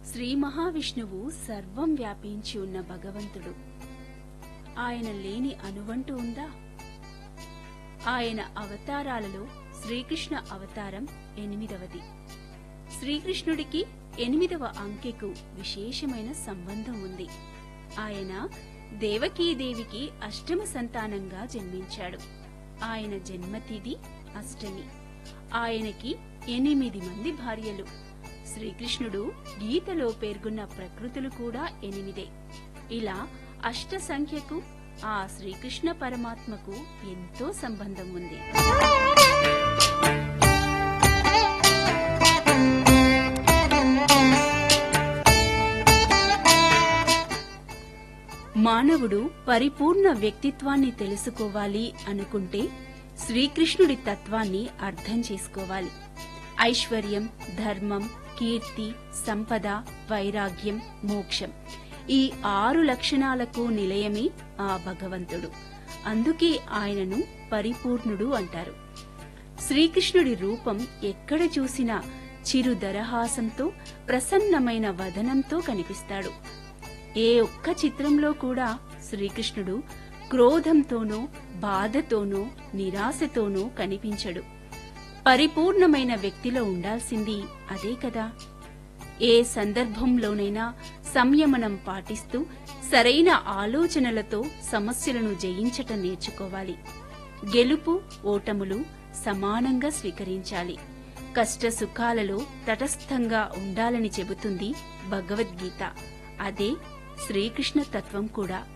శ్రీ మహావిష్ణువు సర్వం వ్యాపించి ఉన్న భగవంతుడు ఆయన లేని అనువంటూ ఉందా ఆయన అవతారాలలో శ్రీకృష్ణ అవతారం ఎనిమిదవది శ్రీకృష్ణుడికి ఎనిమిదవ అంకెకు విశేషమైన సంబంధం ఉంది ఆయన దేవకీదేవికి అష్టమ సంతానంగా జన్మించాడు ఆయన జన్మతిథి అష్టమి ఆయనకి ఎనిమిది మంది భార్యలు శ్రీకృష్ణుడు గీతలో పేర్కొన్న ప్రకృతులు కూడా ఎనిమిదే ఇలా అష్ట సంఖ్యకు ఆ శ్రీకృష్ణ పరమాత్మకు ఎంతో సంబంధం ఉంది మానవుడు పరిపూర్ణ వ్యక్తిత్వాన్ని తెలుసుకోవాలి అనుకుంటే శ్రీకృష్ణుడి తత్వాన్ని అర్థం చేసుకోవాలి ఐశ్వర్యం ధర్మం కీర్తి సంపద వైరాగ్యం మోక్షం ఈ ఆరు లక్షణాలకు నిలయమే ఆ భగవంతుడు అందుకే ఆయనను పరిపూర్ణుడు అంటారు శ్రీకృష్ణుడి రూపం ఎక్కడ చూసినా చిరు దరహాసంతో ప్రసన్నమైన వదనంతో కనిపిస్తాడు ఏ ఒక్క చిత్రంలో కూడా శ్రీకృష్ణుడు క్రోధంతోనో బాధతోనో నిరాశతోనో కనిపించడు పరిపూర్ణమైన వ్యక్తిలో ఉండాల్సింది అదే కదా ఏ సందర్భంలోనైనా సంయమనం పాటిస్తూ సరైన ఆలోచనలతో సమస్యలను జయించటం నేర్చుకోవాలి గెలుపు ఓటములు సమానంగా స్వీకరించాలి కష్ట సుఖాలలో తటస్థంగా ఉండాలని చెబుతుంది భగవద్గీత అదే శ్రీకృష్ణ తత్వం కూడా